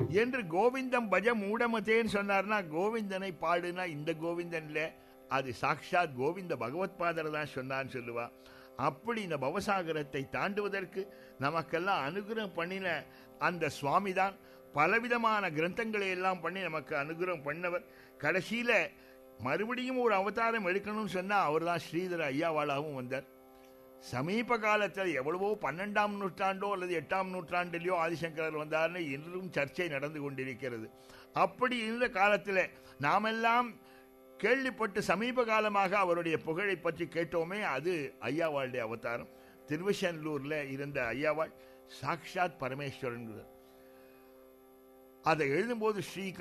என்று கோவிந்தம் பஜ மூடமதேன்னு சொன்னார்னா கோவிந்தனை பாடுனா இந்த கோவிந்தன் இல்ல அது சாக்ஷாத் கோவிந்த பகவத்பாதர் தான் சொன்னான்னு சொல்லுவா அப்படி இந்த பவசாகரத்தை தாண்டுவதற்கு நமக்கெல்லாம் அனுகிரகம் பண்ணின அந்த சுவாமி தான் பலவிதமான கிரந்தங்களை எல்லாம் பண்ணி நமக்கு அனுகிரகம் பண்ணவர் கடைசியில மறுபடியும் ஒரு அவதாரம் எடுக்கணும்னு சொன்னா அவர் தான் ஸ்ரீதர ஐயாவாளாகவும் வந்தார் சமீப காலத்தில் எவ்வளவோ பன்னெண்டாம் நூற்றாண்டோ அல்லது எட்டாம் நூற்றாண்டிலேயோ ஆதிசங்கரர் வந்தார்னு இன்றும் சர்ச்சை நடந்து கொண்டிருக்கிறது அப்படி இருந்த காலத்தில் நாமெல்லாம் கேள்விப்பட்டு சமீப காலமாக அவருடைய புகழை பற்றி கேட்டோமே அது ஐயாவாளுடைய அவதாரம் திருவசன்லூர்ல இருந்த ஐயாவாள் சாக்ஷாத் பரமேஸ்வரன் அதை எழுதும்போது ஸ்ரீ